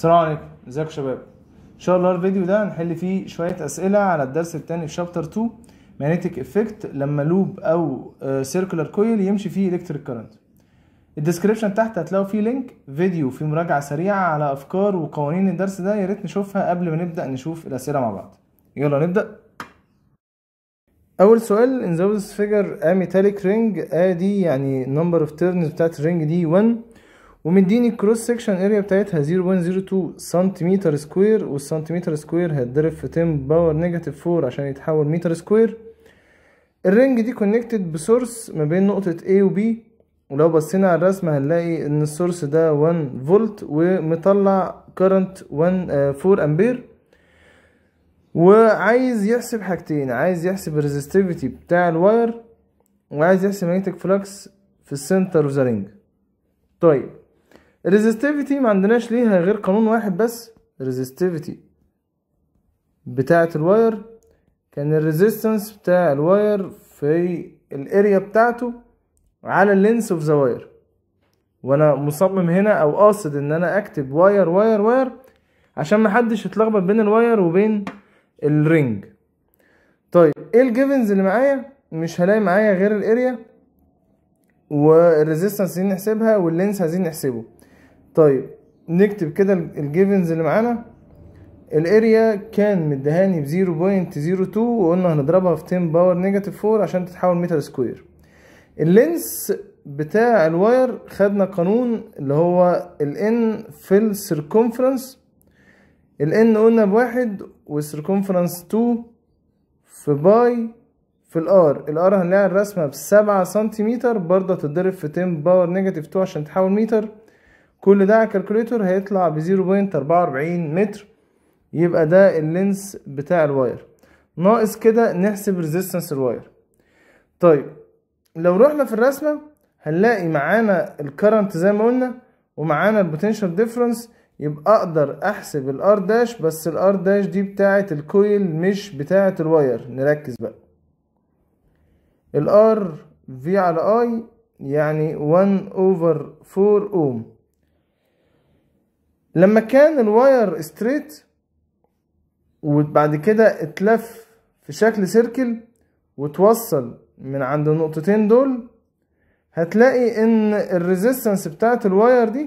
السلام عليكم ازيكم يا شباب ان شاء الله الفيديو ده هنحل فيه شويه اسئله على الدرس الثاني في شابتر 2 ماجنتيك افكت لما لوب او سيركولار كويل يمشي فيه الكتريك كارنت الديسكريبشن تحت هتلاقوا فيه لينك فيديو فيه مراجعه سريعه على افكار وقوانين الدرس ده يا ريت نشوفها قبل ما نبدا نشوف الاسئله مع بعض يلا نبدا اول سؤال in this figure a metallic ring ادي يعني number of turns بتاعت الرينج دي 1 ومديني الكروس سكشن اريا بتاعتها 0.02 سنتيمتر سكوير والسنتيمتر سكوير هيتضرب في 10 باور نيجاتيف 4 عشان يتحول متر سكوير الرينج دي كونكتد بسورس ما بين نقطة A و B ولو بصينا على الرسمة هنلاقي ان السورس ده 1 فولت ومطلع كارنت 1 4 امبير وعايز يحسب حاجتين عايز يحسب الريزستيفيتي بتاع الواير وعايز يحسب ماجنتيك فلكس في السنتر اوف ذا رينج طيب الريزستيفيتي ما عندناش ليها غير قانون واحد بس الريزستيفيتي بتاعة الواير كان الريزيستنس بتاع الواير في الاريا بتاعته على اللينس اوف ذا واير وانا مصمم هنا او قاصد ان انا اكتب واير واير واير عشان محدش يتلخبط بين الواير وبين الرينج طيب ايه الجيفنز اللي معايا مش هلاقي معايا غير الاريا والريزيستنس عايزين نحسبها واللينس عايزين نحسبه طيب نكتب كده الجيفنز اللي معانا الاريا كان مدهاني ب 0.02 وقلنا هنضربها في 10 باور نيجاتيف 4 عشان تتحول متر سكوير اللينس بتاع الواير خدنا قانون اللي هو الان في السيركمفرنس الان قلنا بواحد والسيركمفرنس 2 في باي في الار الار هنلاقي الرسمة بسبعة سنتيمتر برضه تتضرب في 10 باور نيجاتيف 2 عشان تحول متر كل ده على الكالكوليتور هيطلع ب 0.44 متر يبقى ده اللينس بتاع الواير ناقص كده نحسب ريزيستنس الواير طيب لو رحنا في الرسمة هنلاقي معانا الكرنت زي ما قلنا ومعانا البوتنشال ديفرنس يبقى اقدر احسب الار داش بس الار داش دي بتاعة الكويل مش بتاعة الواير نركز بقى الار في على اي يعني 1 اوفر 4 اوم لما كان الواير ستريت وبعد كده اتلف في شكل سيركل وتوصل من عند النقطتين دول هتلاقي ان الريزيستنس بتاعت الواير دي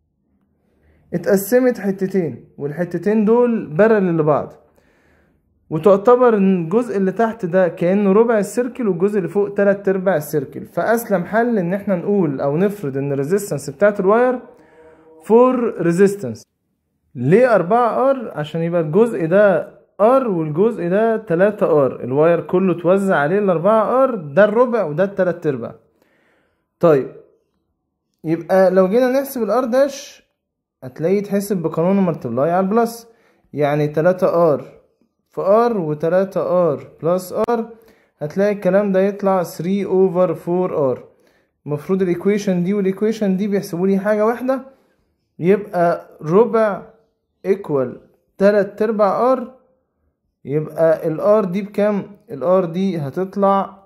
اتقسمت حتتين والحتتين دول بارل لبعض وتعتبر ان الجزء اللي تحت ده كانه ربع السيركل والجزء اللي فوق تلات ارباع السيركل فاسلم حل ان احنا نقول او نفرض ان الريزيستنس بتاعت الواير فور ريزيستنس ليه أربعة ار عشان يبقى الجزء ده ار والجزء ده تلاتة ار الواير كله توزع عليه الأربعة ار ده الربع وده التلات ارباع طيب يبقى لو جينا نحسب الار داش هتلاقيه يتحسب بقانون الملتبلاي على البلس يعني تلاتة ار في ار وتلاتة ار بلس ار هتلاقي الكلام ده يطلع 3 اوفر 4 ار المفروض الايكويشن دي والايكويشن دي بيحسبوا لي حاجه واحده يبقى ربع ايكوال تلات ارباع ار يبقى الار دي بكام الار دي هتطلع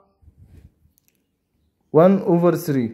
1 اوفر 3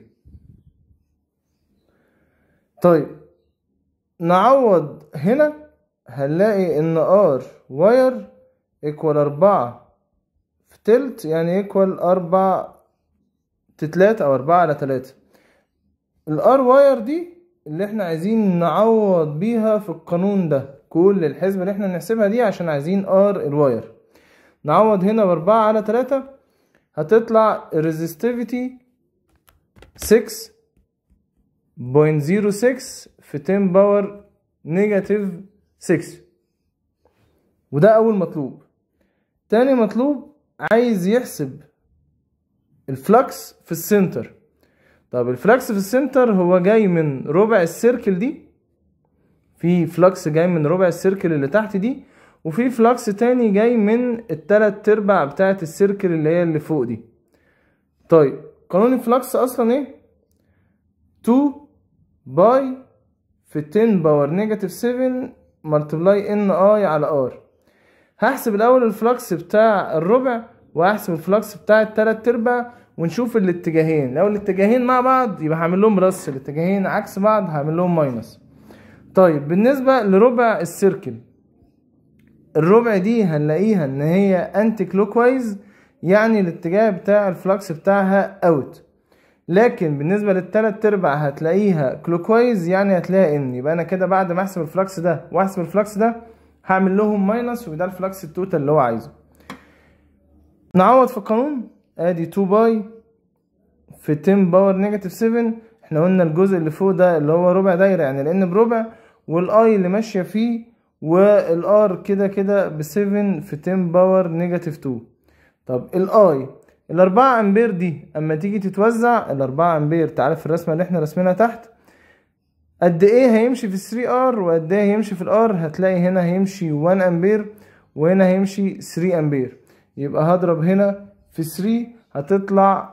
طيب نعوض هنا هنلاقي ان ار واير ايكوال اربعة في تلت يعني ايكوال اربع تلاتة او اربعة على تلاتة الار واير دي اللي احنا عايزين نعوض بيها في القانون ده كل الحسبة اللي احنا نحسبها دي عشان عايزين ار الواير نعوض هنا باربعة على تلاتة هتطلع الريزستيفيتي سكس بوينت زيرو سكس في تين باور نيجاتيف سكس وده اول مطلوب تاني مطلوب عايز يحسب الفلكس في السنتر طب الفلكس في السنتر هو جاي من ربع السيركل دي في فلكس جاي من ربع السيركل اللي تحت دي وفي فلكس تاني جاي من التلات ارباع بتاعة السيركل اللي هي اللي فوق دي طيب قانون الفلكس اصلا ايه 2 باي في 10 باور نيجاتيف 7 ملتبلاي ان اي على ار هحسب الاول الفلكس بتاع الربع وهحسب الفلكس بتاع التلات ارباع ونشوف الاتجاهين لو الاتجاهين مع بعض يبقى هعمل لهم بلس الاتجاهين عكس بعض هعمل لهم ماينس طيب بالنسبة لربع السيركل الربع دي هنلاقيها ان هي انتي كلوكوايز يعني الاتجاه بتاع الفلكس بتاعها اوت لكن بالنسبة للتلات ارباع هتلاقيها كلوكوايز يعني هتلاقي ان يبقى انا كده بعد ما احسب الفلكس ده واحسب الفلكس ده هعمل لهم ماينس وده الفلكس التوتال اللي هو عايزه نعوض في القانون ادي 2 باي في 10 باور نيجاتيف 7 احنا قلنا الجزء اللي فوق ده اللي هو ربع دايره يعني لان بربع والاي اللي ماشيه فيه والار كده كده ب 7 في 10 باور نيجاتيف 2 طب الاي الأربعة أمبير دي أما تيجي تتوزع الأربعة أمبير تعالى في الرسمة اللي احنا رسمينها تحت قد إيه هيمشي في 3 ار وقد إيه هيمشي في الار هتلاقي هنا هيمشي 1 أمبير وهنا هيمشي 3 أمبير يبقى هضرب هنا في 3 هتطلع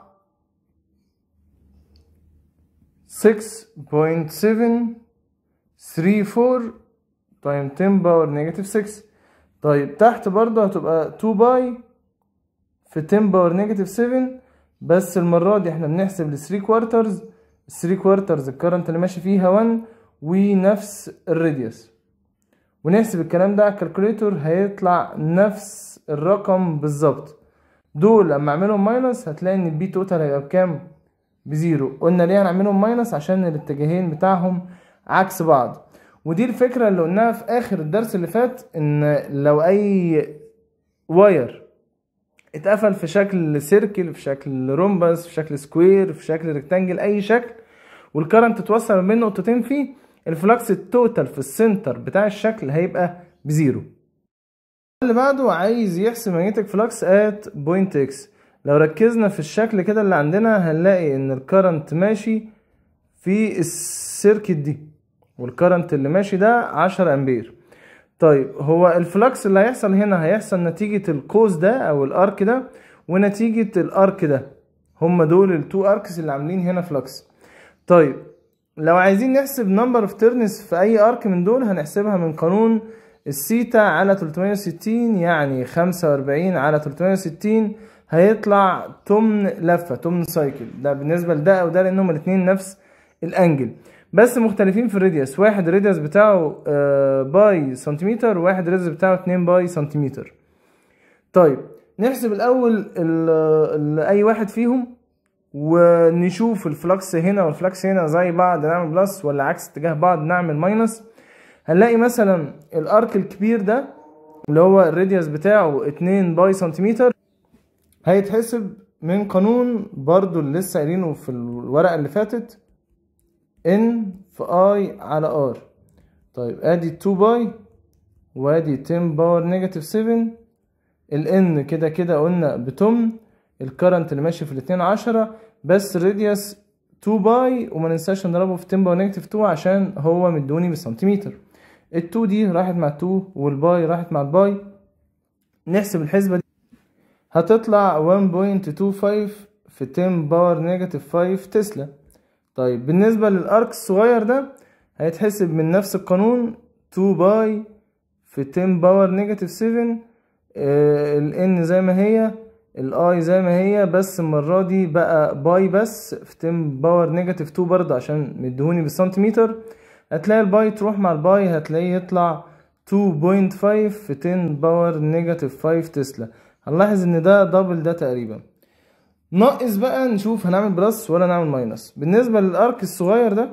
6.734 تايم 10 باور نيجاتيف 6 طيب تحت برضه هتبقى 2 باي في 10 باور نيجاتيف 7 بس المرة دي احنا بنحسب ال 3 كوارترز ال 3 كوارترز الكرنت اللي ماشي فيها 1 ونفس الراديوس ونحسب الكلام ده على الكالكوليتور هيطلع نفس الرقم بالظبط دول لما اعملهم ماينس هتلاقي ان البي توتال هيبقى بكام بزيرو قلنا ليه هنعملهم ماينس عشان الاتجاهين بتاعهم عكس بعض ودي الفكرة اللي قلناها في اخر الدرس اللي فات ان لو اي واير اتقفل في شكل سيركل في شكل رومبس في شكل سكوير في شكل ريكتانجل اي شكل والكرنت اتوصل ما بين نقطتين فيه الفلكس التوتال في السنتر بتاع الشكل هيبقى بزيرو اللي بعده عايز يحسب ماجنتيك فلكس ات بوينت اكس لو ركزنا في الشكل كده اللي عندنا هنلاقي ان الكرنت ماشي في السيركت دي والكرنت اللي ماشي ده عشرة امبير طيب هو الفلكس اللي هيحصل هنا هيحصل نتيجة القوس ده او الارك ده ونتيجة الارك ده هما دول التو اركس اللي عاملين هنا فلكس طيب لو عايزين نحسب نمبر اوف تيرنز في اي ارك من دول هنحسبها من قانون السيتا على 360 يعني 45 على 360 هيطلع تمن لفة تمن سايكل ده بالنسبة لده او ده لانهم الاتنين نفس الانجل بس مختلفين في الراديوس واحد الراديوس بتاعه آه باي سنتيمتر وواحد الراديوس بتاعه 2 باي سنتيمتر طيب نحسب الاول ال ال اي واحد فيهم ونشوف الفلكس هنا والفلكس هنا زي بعض نعمل بلس ولا عكس اتجاه بعض نعمل ماينس هنلاقي مثلا الارك الكبير ده اللي هو الراديوس بتاعه 2 باي سنتيمتر هيتحسب من قانون برضو اللي لسه قايلينه في الورقة اللي فاتت ان في اي على ار طيب ادي 2 باي وادي 10 باور نيجاتيف 7 الان كده كده قلنا بتمن الكرنت اللي ماشي في الاتنين عشرة بس الراديوس 2 باي وما ننساش نضربه في 10 باور نيجاتيف 2 عشان هو مدوني بالسنتيمتر ال 2 دي راحت مع 2 والباي راحت مع الباي نحسب الحسبة دي هتطلع 1.25 في 10 باور نيجاتيف 5 تسلا طيب بالنسبة للارك الصغير ده هيتحسب من نفس القانون 2 باي في 10 باور نيجاتيف 7 ال n زي ما هي الاي زي ما هي بس المرة دي بقى باي بس في 10 باور نيجاتيف 2 برضه عشان مدهوني بالسنتيمتر هتلاقي الباي تروح مع الباي هتلاقيه يطلع 2.5 في 10 باور نيجاتيف 5 تسلا هنلاحظ ان ده دبل ده تقريبا ناقص بقى نشوف هنعمل بلس ولا نعمل ماينس بالنسبة للارك الصغير ده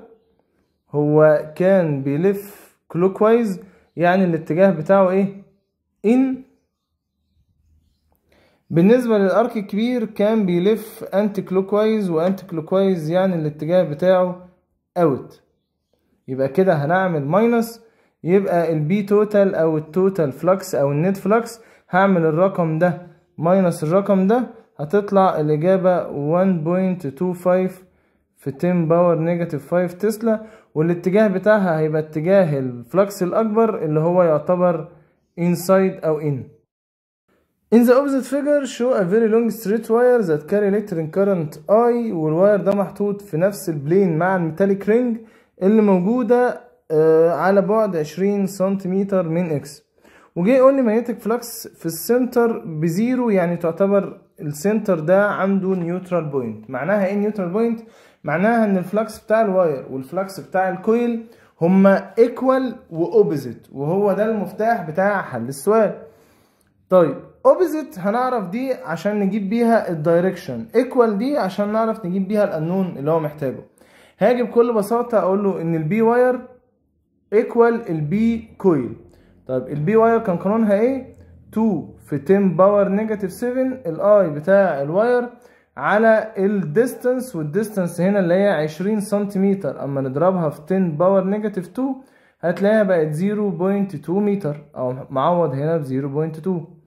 هو كان بيلف كلوك وايز يعني الاتجاه بتاعه ايه ان بالنسبة للارك الكبير كان بيلف انتي كلوك وايز وانتي كلوك وايز يعني الاتجاه بتاعه اوت يبقى كده هنعمل ماينس يبقى البي توتال او التوتال فلكس او النت فلكس هعمل الرقم ده ماينس الرقم ده هتطلع الإجابة 1.25 في 10 باور نيجاتيف 5 تسلا والاتجاه بتاعها هيبقى اتجاه الفلكس الأكبر اللي هو يعتبر inside أو in. In the opposite figure show a very long straight wire that carry electric current I والواير ده محطوط في نفس البلين مع الميتاليك رينج اللي موجودة على بعد 20 سنتيمتر من اكس وجه يقول لي ماجنتيك فلكس في السنتر بزيرو يعني تعتبر السنتر ده عنده نيوترال بوينت معناها ايه نيوترال بوينت معناها ان الفلكس بتاع الواير والفلكس بتاع الكويل هما ايكوال واوبزيت وهو ده المفتاح بتاع حل السؤال طيب اوبزيت هنعرف دي عشان نجيب بيها الدايركشن ايكوال دي عشان نعرف نجيب بيها القانون اللي هو محتاجه هاجي بكل بساطه اقول له ان البي واير ايكوال البي كويل طيب البي واير كان قانونها ايه 2 في 10 باور نيجاتيف 7 الاي بتاع الواير على الديستانس والديستانس هنا اللي هي 20 سنتيمتر اما نضربها في 10 باور نيجاتيف 2 هتلاقيها بقت 0.2 متر او معوض هنا ب 0.2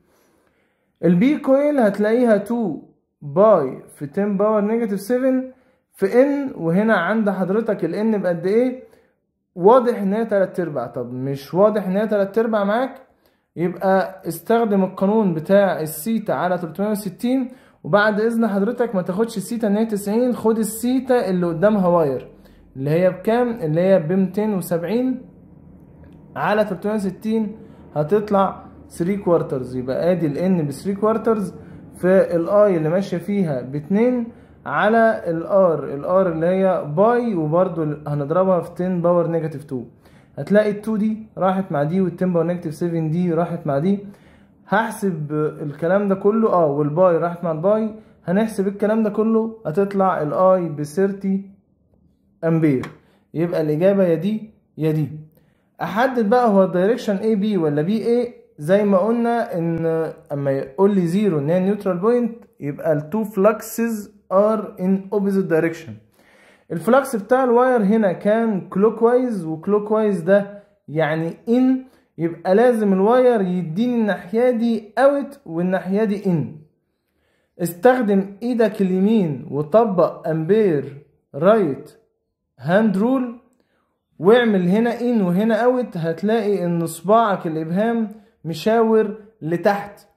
البي كويل هتلاقيها 2 باي في 10 باور نيجاتيف 7 في ان وهنا عند حضرتك الان بقد ايه واضح ان هي 3 ارباع طب مش واضح ان هي 3 ارباع معاك يبقى استخدم القانون بتاع السيتا على 360 وبعد اذن حضرتك ما تاخدش السيتا ان هي 90 خد السيتا اللي قدامها واير اللي هي بكام اللي هي ب 270 على 360 هتطلع 3 كوارترز يبقى ادي الان ب 3 كوارترز في الاي اللي ماشيه فيها ب 2 على الار الار اللي هي باي وبرده هنضربها في 10 باور نيجاتيف 2 هتلاقي ال 2 دي راحت مع دي وال 10 باور نيجاتيف 7 دي راحت مع دي هحسب الكلام ده كله اه والباي راحت مع الباي هنحسب الكلام ده كله هتطلع الاي ب 30 امبير يبقى الاجابه يا دي يا دي احدد بقى هو الدايركشن اي بي ولا بي اي زي ما قلنا ان اما يقول لي زيرو ان هي نيوترال بوينت يبقى التو فلكسز ار ان اوبوزيت دايركشن الفلكس بتاع الواير هنا كان كلوك وايز وكلوك وايز ده يعني ان يبقى لازم الواير يديني الناحيه دي اوت والناحيه دي ان استخدم ايدك اليمين وطبق امبير رايت هاند رول واعمل هنا ان وهنا اوت هتلاقي ان صباعك الابهام مشاور لتحت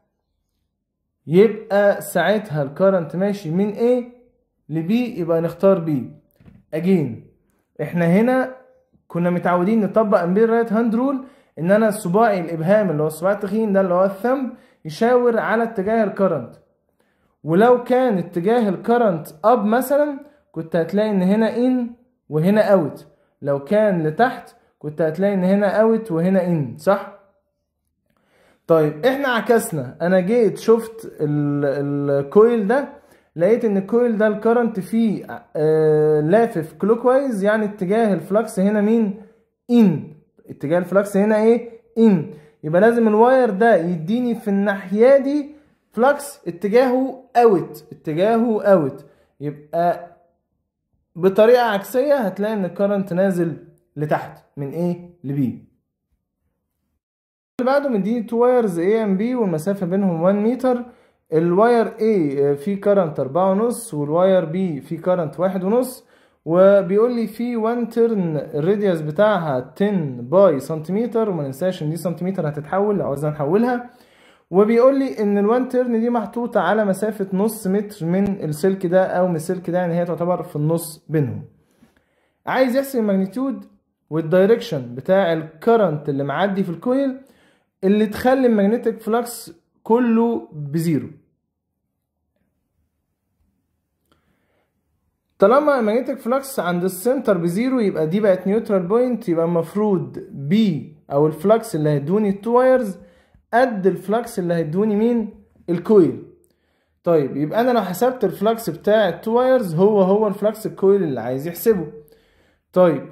يبقى ساعتها الكرنت ماشي من A ل B يبقى نختار B اجين احنا هنا كنا متعودين نطبق امبير رايت هاند رول ان انا صباعي الابهام اللي هو الصباع التخين ده اللي هو الثمب يشاور على اتجاه الكرنت ولو كان اتجاه الكرنت اب مثلا كنت هتلاقي ان هنا ان وهنا اوت لو كان لتحت كنت هتلاقي ان هنا اوت وهنا ان صح طيب احنا عكسنا انا جيت شفت الكويل ده لقيت ان الكويل ده الكرنت فيه آه لافف كلوك وايز يعني اتجاه الفلكس هنا مين ان اتجاه الفلكس هنا ايه ان يبقى لازم الواير ده يديني في الناحيه دي فلكس اتجاهه اوت اتجاهه اوت يبقى بطريقه عكسيه هتلاقي ان الكرنت نازل لتحت من A ل B اللي بعده مديني تو وايرز A and B والمسافة بينهم 1 متر الواير A فيه كرنت أربعة ونص والواير B فيه كرنت واحد ونص وبيقول لي في 1 ترن الراديوس بتاعها 10 باي سنتيمتر وما ننساش ان دي سنتيمتر هتتحول لو عاوزنا نحولها وبيقول لي ان ال1 ترن دي محطوطة على مسافة نص متر من السلك ده او من السلك ده يعني هي تعتبر في النص بينهم عايز يحسب الماجنتيود والدايركشن بتاع الكرنت اللي معدي في الكويل اللي تخلي المagnetic فلكس كله بزيرو طالما المagnetic فلكس عند السنتر بزيرو يبقى دي بقت نيوترال بوينت يبقى المفروض بي او الفلكس اللي هيدوني التو وايرز قد الفلكس اللي هيدوني مين الكويل طيب يبقى انا لو حسبت الفلكس بتاع التو وايرز هو هو الفلكس الكويل اللي عايز يحسبه طيب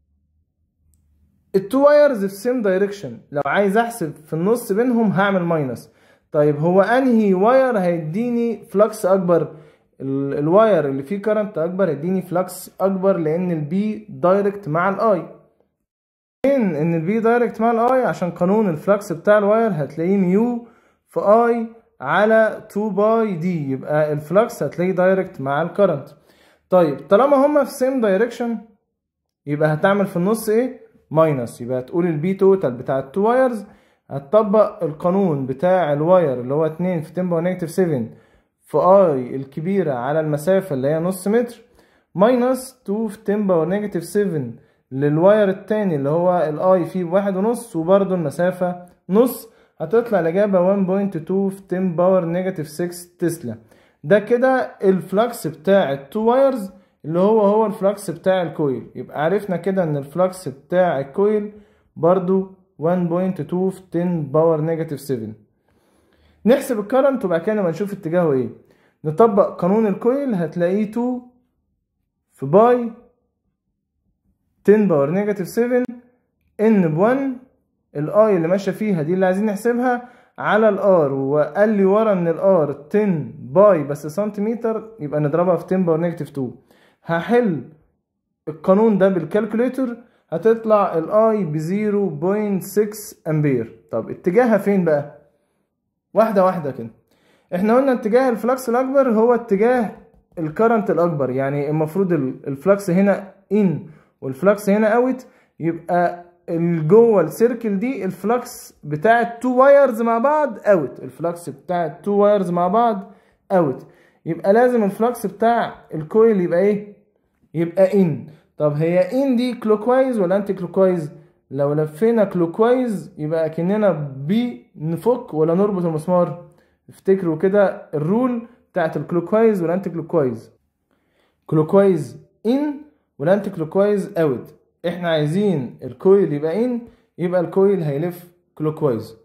التو وايرز في سيم دايركشن لو عايز احسب في النص بينهم هعمل ماينس طيب هو انهي واير هيديني فلكس اكبر الواير اللي فيه كرنت اكبر هيديني فلكس اكبر لان البي دايركت مع الاي ان ان البي دايركت مع الاي عشان قانون الفلكس بتاع الواير هتلاقيه ميو في اي على 2 باي دي يبقى الفلكس هتلاقيه دايركت مع الكرنت طيب طالما هما في سيم دايركشن يبقى هتعمل في النص ايه ماينس يبقى تقول البي توتال بتاع التو وايرز هتطبق القانون بتاع الواير اللي هو 2 في 10 باور نيجاتيف 7 في اي الكبيرة على المسافة اللي هي نص متر ماينس 2 في 10 باور نيجاتيف 7 للواير التاني اللي هو الاي فيه بواحد ونص وبرده المسافة نص هتطلع الإجابة 1.2 في 10 باور نيجاتيف 6 تسلا ده كده الفلكس بتاع التو وايرز اللي هو هو الفلكس بتاع الكويل يبقى عرفنا كده ان الفلكس بتاع الكويل برضو 1.2 في 10 باور نيجاتيف 7 نحسب الكرنت وبعد كده نبقى نشوف اتجاهه ايه نطبق قانون الكويل هتلاقيه 2 في باي 10 باور نيجاتيف 7 ان ب 1 الاي اللي ماشيه فيها دي اللي عايزين نحسبها على الار وقال لي ورا ان الار 10 باي بس سنتيمتر يبقى نضربها في 10 باور نيجاتيف 2 هحل القانون ده بالكالكوليتر هتطلع الاي ب 0.6 امبير طب اتجاهها فين بقى واحده واحده كده احنا قلنا اتجاه الفلكس الاكبر هو اتجاه الكرنت الاكبر يعني المفروض الفلكس هنا ان والفلكس هنا اوت يبقى جوه السيركل دي الفلكس بتاع التو وايرز مع بعض اوت الفلكس بتاع التو وايرز مع بعض اوت يبقى لازم الفلكس بتاع الكويل يبقى ايه يبقى ان طب هي ان دي كلوكوايز ولا انتي كلوكوايز لو لفينا كلوكوايز يبقى كأننا بي نفك ولا نربط المسمار افتكروا كده الرول بتاعت الكلوكوايز والانتي كلوكوايز كلوكوايز ان والانتي كلوكوايز اوت احنا عايزين الكويل يبقى ان يبقى الكويل هيلف كلوكوايز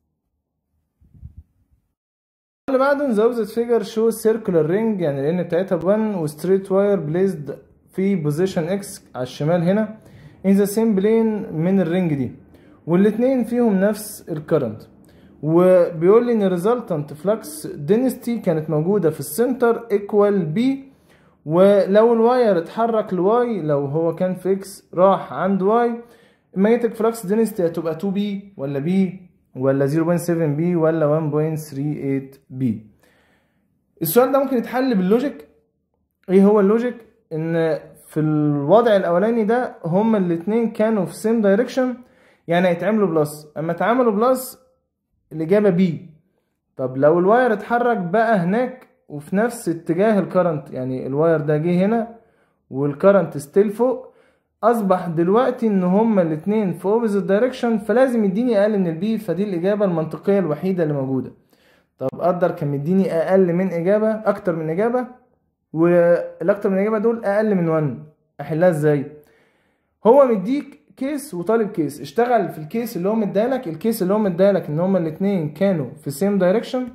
اللي بعده نزود فيجر شو سيركولار رينج يعني الان بتاعتها ب 1 وستريت واير بليزد في بوزيشن اكس على الشمال هنا in the same plane من الرينج دي والاتنين فيهم نفس الكرنت وبيقول لي ان resultant flux density كانت موجودة في السنتر equal B ولو الواير اتحرك لواي لو هو كان في اكس راح عند واي magnetic flux density هتبقى 2B ولا B ولا 0.7B ولا 1.38B السؤال ده ممكن يتحل باللوجيك ايه هو اللوجيك ان في الوضع الاولاني ده هما الاتنين كانوا في سيم دايركشن يعني هيتعملوا بلس اما اتعملوا بلس الاجابه بي طب لو الواير اتحرك بقى هناك وفي نفس اتجاه الكرنت يعني الواير ده جه هنا والكرنت ستيل فوق اصبح دلوقتي ان هما الاتنين في اوبوزيت دايركشن فلازم يديني اقل من البي فدي الاجابه المنطقيه الوحيده اللي موجوده طب قدر كان مديني اقل من اجابه اكتر من اجابه والاكتر من اجابه دول اقل من 1 احلها ازاي هو مديك كيس وطالب كيس اشتغل في الكيس اللي هو مدالك الكيس اللي هو مدالك ان هما الاتنين كانوا في سيم دايركشن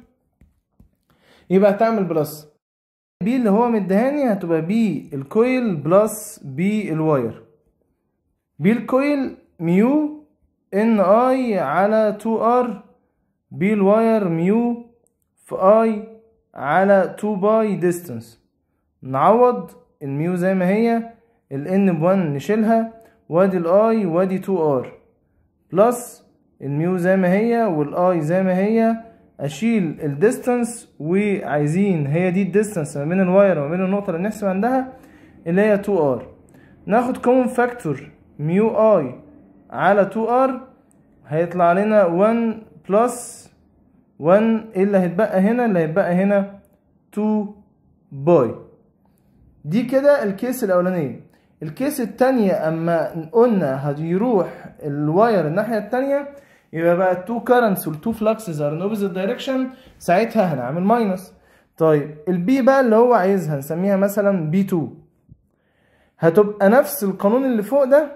يبقى هتعمل بلس بي اللي هو مدهاني هتبقى بي الكويل بلس بي الواير بي الكويل ميو ان اي على 2 ار بي الواير ميو في اي على 2 باي ديستانس نعوض الميو زي ما هي الان ب 1 نشيلها وادي الاي وادي 2 ار بلس الميو زي ما هي والاي زي ما هي اشيل الديستانس وعايزين هي دي الديستانس ما بين الواير وما بين النقطه اللي نحسب عندها اللي هي 2 ار ناخد كومن فاكتور ميو اي على 2 ار هيطلع لنا 1 بلس 1 ايه اللي هيتبقى هنا اللي هيتبقى هنا 2 باي دي كده الكيس الاولانيه الكيس التانية اما قلنا هيروح الواير الناحية التانية يبقى بقى التو كارنتس والتو فلكسز ار ان اوبوزيت دايركشن ساعتها هنعمل ماينس طيب البي بقى اللي هو عايزها نسميها مثلا بي 2 هتبقى نفس القانون اللي فوق ده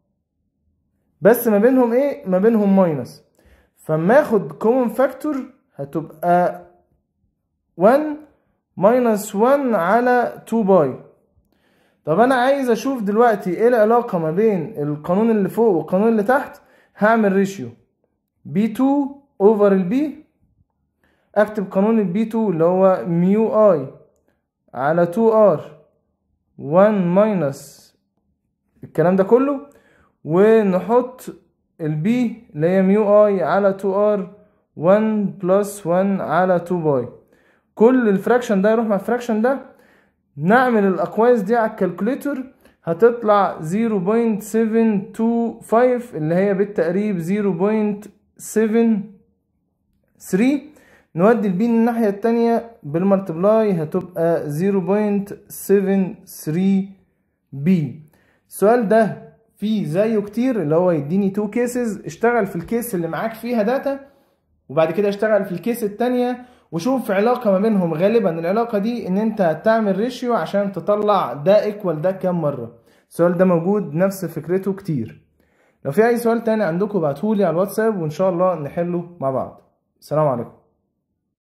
بس ما بينهم ايه ما بينهم ماينس فما اخد كومن فاكتور هتبقى 1 ماينس 1 على 2 باي طب انا عايز اشوف دلوقتي ايه العلاقة ما بين القانون اللي فوق والقانون اللي تحت هعمل ريشيو بي 2 اوفر البي اكتب قانون البي 2 اللي هو ميو اي على 2 ار 1 ماينس الكلام ده كله ونحط البي اللي هي ميو اي على 2 ار 1 بلس 1 على 2 باي كل الفراكشن ده يروح مع الفراكشن ده نعمل الاقواس دي على الكالكوليتر هتطلع 0.725 اللي هي بالتقريب 0.73 نودي البي الناحية التانية بالملتبلاي هتبقى 0.73 بي السؤال ده فيه زيه كتير اللي هو يديني تو كيسز اشتغل في الكيس اللي معاك فيها داتا وبعد كده اشتغل في الكيس التانية وشوف علاقة ما بينهم غالبا العلاقة دي ان انت هتعمل ريشيو عشان تطلع ده ايكوال ده كام مرة السؤال ده موجود نفس فكرته كتير لو في اي سؤال تاني عندكم ابعتهولي على الواتساب وان شاء الله نحله مع بعض السلام عليكم